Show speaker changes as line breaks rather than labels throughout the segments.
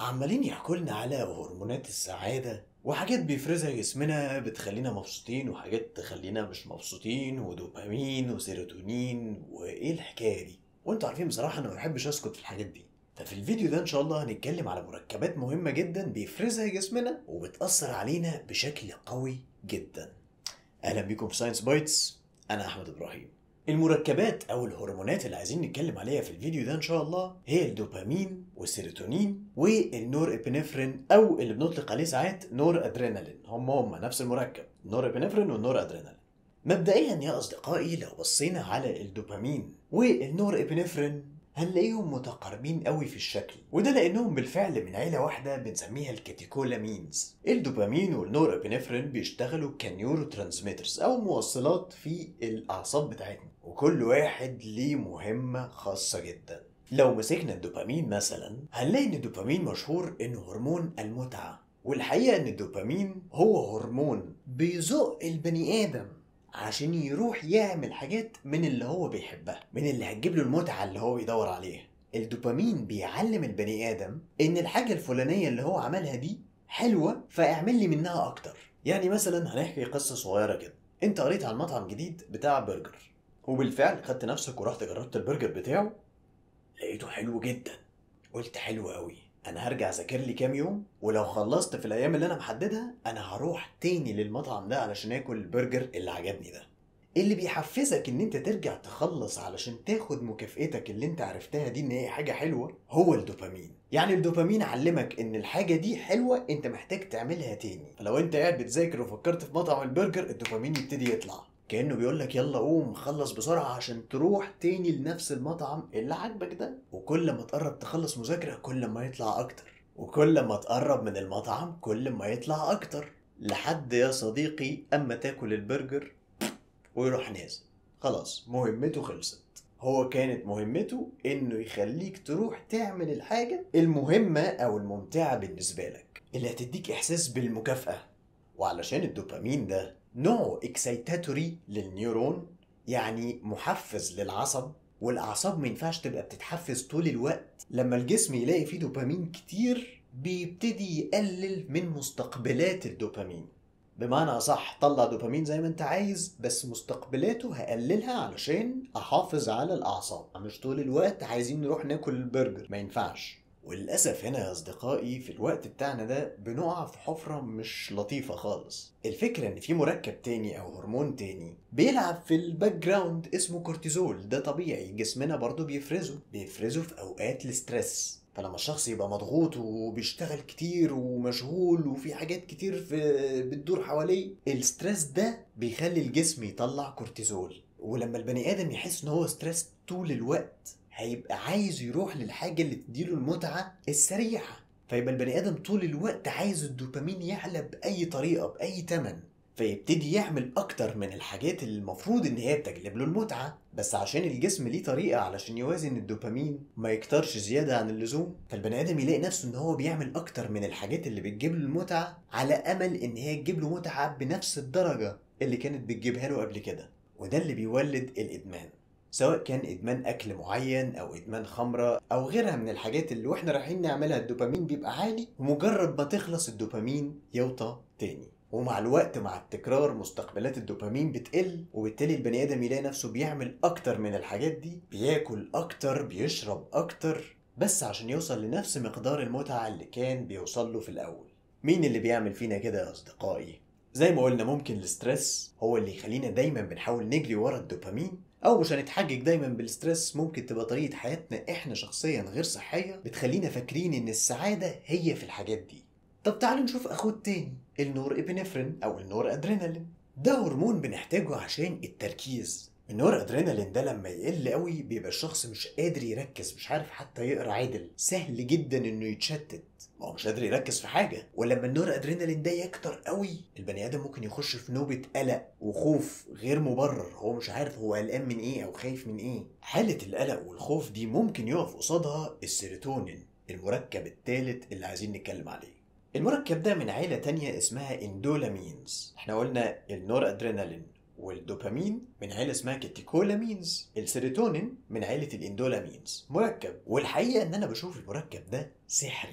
عمالين يحكوا لنا على هرمونات السعادة وحاجات بيفرزها جسمنا بتخلينا مبسوطين وحاجات تخلينا مش مبسوطين ودوبامين وسيروتونين وايه الحكاية دي وانتوا عارفين بصراحة انا ما بحبش اسكت في الحاجات دي ففي الفيديو ده ان شاء الله هنتكلم على مركبات مهمة جدا بيفرزها جسمنا وبتأثر علينا بشكل قوي جدا اهلا بيكم في ساينس بايتس انا احمد ابراهيم المركبات او الهرمونات اللي عايزين نتكلم عليها في الفيديو ده ان شاء الله هي الدوبامين والسيروتونين والنور ابنفرين او اللي بنطلق عليه ساعات نور ادرينالين هم هم نفس المركب نور ابنفرين والنور ادرينالين مبدئيا يا اصدقائي لو بصينا على الدوبامين والنور ابنفرين هنلاقيهم متقاربين قوي في الشكل وده لانهم بالفعل من عيله واحده بنسميها الكاتيكولامينز الدوبامين والنور ابنفرين بيشتغلوا كنيورو ترانسميترز او موصلات في الاعصاب بتاعتنا وكل واحد ليه مهمه خاصه جدا لو مسكنا الدوبامين مثلا هنلاقي ان الدوبامين مشهور انه هرمون المتعه والحقيقه ان الدوبامين هو هرمون بيزق البني ادم عشان يروح يعمل حاجات من اللي هو بيحبها من اللي هتجيب له المتعة اللي هو بيدور عليها الدوبامين بيعلم البني آدم إن الحاجة الفلانية اللي هو عملها دي حلوة فاعمل لي منها أكتر يعني مثلا هنحكي قصة صغيرة كده أنت قريت عن مطعم جديد بتاع برجر وبالفعل خدت نفسك ورحت جربت البرجر بتاعه لقيته حلو جدا قلت حلو قوي انا هرجع اذاكر لي كام يوم ولو خلصت في الايام اللي انا محددها انا هروح تاني للمطعم ده علشان اكل البرجر اللي عجبني ده اللي بيحفزك ان انت ترجع تخلص علشان تاخد مكافئتك اللي انت عرفتها دي ان هي حاجه حلوه هو الدوبامين يعني الدوبامين علمك ان الحاجه دي حلوه انت محتاج تعملها تاني فلو انت قاعد بتذاكر وفكرت في مطعم البرجر الدوبامين يبتدي يطلع كانه بيقول لك يلا قوم خلص بسرعه عشان تروح تاني لنفس المطعم اللي عاجبك ده وكل ما تقرب تخلص مذاكره كل ما يطلع اكتر وكل ما تقرب من المطعم كل ما يطلع اكتر لحد يا صديقي اما تاكل البرجر ويروح نازل خلاص مهمته خلصت هو كانت مهمته انه يخليك تروح تعمل الحاجه المهمه او الممتعه بالنسبه لك اللي هتديك احساس بالمكافاه وعلشان الدوبامين ده نوع اكسيتاتوري للنيورون يعني محفز للعصب والاعصاب ما ينفعش تبقى بتتحفز طول الوقت لما الجسم يلاقي فيه دوبامين كتير بيبتدي يقلل من مستقبلات الدوبامين بمعنى اصح طلع دوبامين زي ما انت عايز بس مستقبلاته هقللها علشان احافظ على الاعصاب مش طول الوقت عايزين نروح ناكل البرجر ما ينفعش وللأسف هنا يا أصدقائي في الوقت بتاعنا ده بنقع في حفرة مش لطيفة خالص الفكرة إن في مركب تاني أو هرمون تاني بيلعب في الباك جراوند اسمه كورتيزول ده طبيعي جسمنا برضه بيفرزه بيفرزه في أوقات الستريس فلما الشخص يبقى مضغوط وبيشتغل كتير ومشغول وفي حاجات كتير في بتدور حواليه الستريس ده بيخلي الجسم يطلع كورتيزول ولما البني آدم يحس إن هو ستريس طول الوقت هيبقى عايز يروح للحاجة اللي تديله المتعة السريعة فيبقى البني آدم طول الوقت عايز الدوبامين يعلى بأي طريقة بأي تمن فيبتدي يعمل أكتر من الحاجات اللي المفروض إن هي بتجلب له المتعة بس عشان الجسم ليه طريقة علشان يوازن الدوبامين ما يكترش زيادة عن اللزوم فالبني آدم يلاقي نفسه إن هو بيعمل أكتر من الحاجات اللي بتجيب له المتعة على أمل إن هي تجيب له متعة بنفس الدرجة اللي كانت بتجيبها له قبل كده وده اللي بيولد الإدمان سواء كان ادمان اكل معين او ادمان خمره او غيرها من الحاجات اللي واحنا رايحين نعملها الدوبامين بيبقى عالي ومجرد ما تخلص الدوبامين يوطى تاني ومع الوقت مع التكرار مستقبلات الدوبامين بتقل وبالتالي البني ادم يلاقي نفسه بيعمل اكتر من الحاجات دي بياكل اكتر بيشرب اكتر بس عشان يوصل لنفس مقدار المتعه اللي كان بيوصل له في الاول مين اللي بيعمل فينا كده يا اصدقائي زي ما قلنا ممكن الاسترس هو اللي يخلينا دايما بنحاول نجري ورا الدوبامين او مش هنتحجج دايما بالستريس ممكن تبقى طريقه حياتنا احنا شخصيا غير صحيه بتخلينا فاكرين ان السعاده هي في الحاجات دي طب تعالوا نشوف اخوه التاني النور ابنفرين او النور ادرينالين ده هرمون بنحتاجه عشان التركيز النور ادرينالين ده لما يقل قوي بيبقى الشخص مش قادر يركز مش عارف حتى يقرا عدل سهل جدا انه يتشتت ما هو مش قادر يركز في حاجه ولما النور ادرينالين ده يكتر قوي البني ادم ممكن يخش في نوبه قلق وخوف غير مبرر هو مش عارف هو قلقان من ايه او خايف من ايه حاله القلق والخوف دي ممكن يقف قصادها السيروتونين المركب الثالث اللي عايزين نتكلم عليه المركب ده من عيلة تانية اسمها اندولامينز احنا قلنا النور ادرينالين والدوبامين من عيله اسمها كاتيكولامينز السيروتونين من عيله الاندولامينز مركب والحقيقه ان انا بشوف المركب ده سحري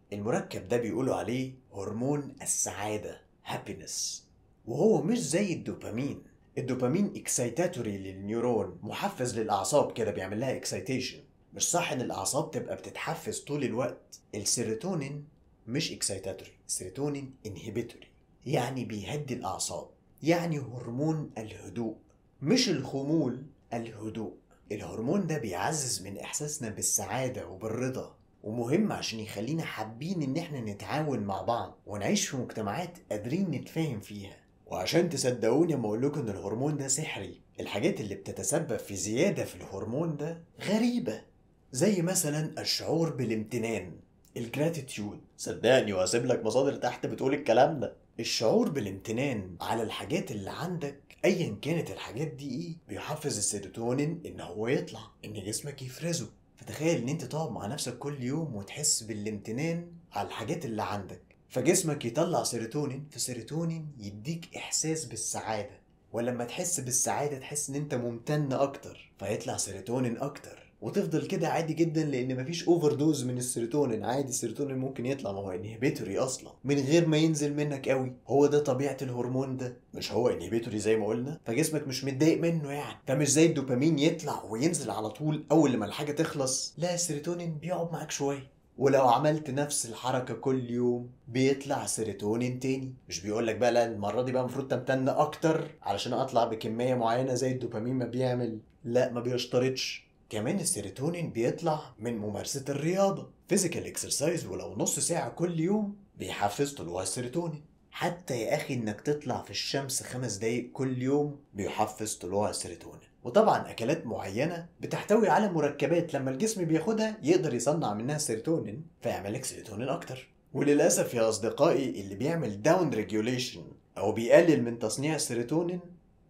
المركب ده بيقولوا عليه هرمون السعادة happiness وهو مش زي الدوبامين الدوبامين اكسايتاتوري للنيورون محفز للاعصاب كده بيعمل لها اكسايتيشن مش صح ان الاعصاب تبقى بتتحفز طول الوقت السيروتونين مش اكسايتاتوري السيروتونين انهبيتوري يعني بيهدي الاعصاب يعني هرمون الهدوء مش الخمول الهدوء الهرمون ده بيعزز من احساسنا بالسعاده وبالرضا ومهم عشان يخلينا حابين ان احنا نتعاون مع بعض ونعيش في مجتمعات قادرين نتفاهم فيها وعشان تصدقوني لما اقول لكم ان الهرمون ده سحري الحاجات اللي بتتسبب في زياده في الهرمون ده غريبه زي مثلا الشعور بالامتنان الجراتيتيود صدقني وهسيب لك مصادر تحت بتقول الكلام ده الشعور بالامتنان على الحاجات اللي عندك ايا كانت الحاجات دي ايه بيحفز السيروتونين ان هو يطلع ان جسمك يفرزه فتخيل ان انت تقعد مع نفسك كل يوم وتحس بالامتنان على الحاجات اللي عندك فجسمك يطلع سيروتونين فسيروتونين يديك احساس بالسعاده ولما تحس بالسعاده تحس ان انت ممتن اكتر فيطلع سيروتونين اكتر وتفضل كده عادي جدا لان مفيش اوفر دوز من السيروتونين عادي السيروتونين ممكن يطلع ما هو انهبيتوري اصلا من غير ما ينزل منك قوي هو ده طبيعه الهرمون ده مش هو انهبيتوري زي ما قلنا فجسمك مش متضايق منه يعني فمش زي الدوبامين يطلع وينزل على طول اول ما الحاجه تخلص لا السيروتونين بيقعد معاك شويه ولو عملت نفس الحركه كل يوم بيطلع سيروتونين تاني مش بيقول لك بقى لا المره دي بقى المفروض تمتن اكتر علشان اطلع بكميه معينه زي الدوبامين ما بيعمل لا ما بيشترطش كمان السيروتونين بيطلع من ممارسة الرياضة فيزيكال اكسرسايز ولو نص ساعة كل يوم بيحفز طلوع السيروتونين حتى يا أخي إنك تطلع في الشمس خمس دقايق كل يوم بيحفز طلوع السيروتونين وطبعا أكلات معينة بتحتوي على مركبات لما الجسم بياخدها يقدر يصنع منها سيروتونين فيعمل لك سيروتونين أكتر وللأسف يا أصدقائي اللي بيعمل داون ريجوليشن أو بيقلل من تصنيع السيروتونين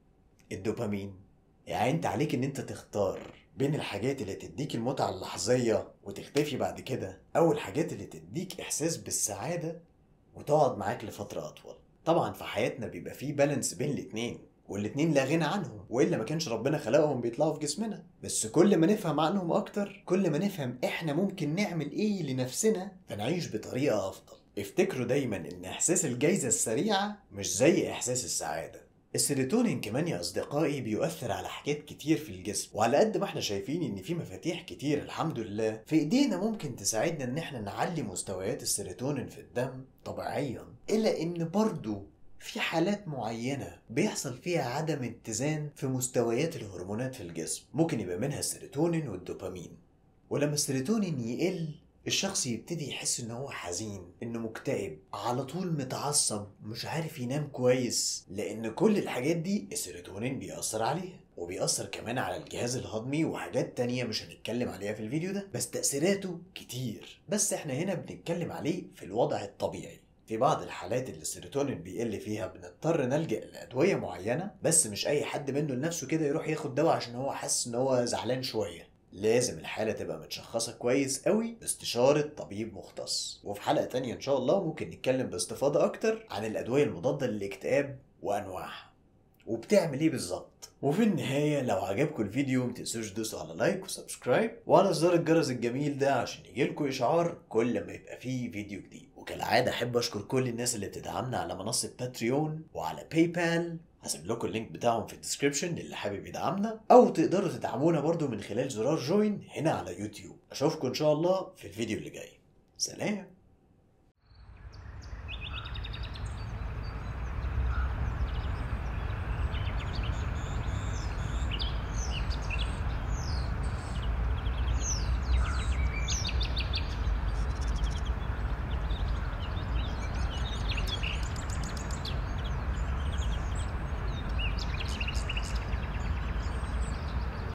الدوبامين يعني انت عليك ان انت تختار بين الحاجات اللي تديك المتعة اللحظية وتختفي بعد كده أو الحاجات اللي تديك إحساس بالسعادة وتقعد معاك لفترة أطول طبعا في حياتنا بيبقى فيه بالانس بين الاتنين والاتنين لا غنى عنهم والا ما كانش ربنا خلقهم بيطلعوا في جسمنا بس كل ما نفهم عنهم اكتر كل ما نفهم احنا ممكن نعمل ايه لنفسنا فنعيش بطريقه افضل افتكروا دايما ان احساس الجايزه السريعه مش زي احساس السعاده السيروتونين كمان يا اصدقائي بيؤثر على حاجات كتير في الجسم وعلى قد ما احنا شايفين ان في مفاتيح كتير الحمد لله في ايدينا ممكن تساعدنا ان احنا نعلي مستويات السيروتونين في الدم طبيعيا الا ان برضو في حالات معينة بيحصل فيها عدم اتزان في مستويات الهرمونات في الجسم ممكن يبقى منها السيروتونين والدوبامين ولما السيروتونين يقل الشخص يبتدي يحس ان هو حزين انه مكتئب على طول متعصب مش عارف ينام كويس لان كل الحاجات دي السيروتونين بيأثر عليها وبيأثر كمان على الجهاز الهضمي وحاجات تانية مش هنتكلم عليها في الفيديو ده بس تأثيراته كتير بس احنا هنا بنتكلم عليه في الوضع الطبيعي في بعض الحالات اللي السيروتونين بيقل فيها بنضطر نلجأ لأدوية معينة بس مش أي حد منه لنفسه كده يروح ياخد دواء عشان هو حاسس إن هو زعلان شوية لازم الحالة تبقى متشخصة كويس قوي باستشارة طبيب مختص وفي حلقة تانية إن شاء الله ممكن نتكلم باستفاضة أكتر عن الأدوية المضادة للاكتئاب وأنواعها وبتعمل ايه بالظبط وفي النهاية لو عجبكم الفيديو متنسوش تدوسوا على لايك وسبسكرايب وعلى زر الجرس الجميل ده عشان يجيلكوا إشعار كل ما يبقى فيه فيديو جديد وكالعادة أحب أشكر كل الناس اللي بتدعمنا على منصة باتريون وعلى باي بال هسيب لكم اللينك بتاعهم في الديسكربشن للي حابب يدعمنا او تقدروا تدعمونا برضو من خلال زرار جوين هنا على يوتيوب اشوفكم ان شاء الله في الفيديو اللي جاي سلام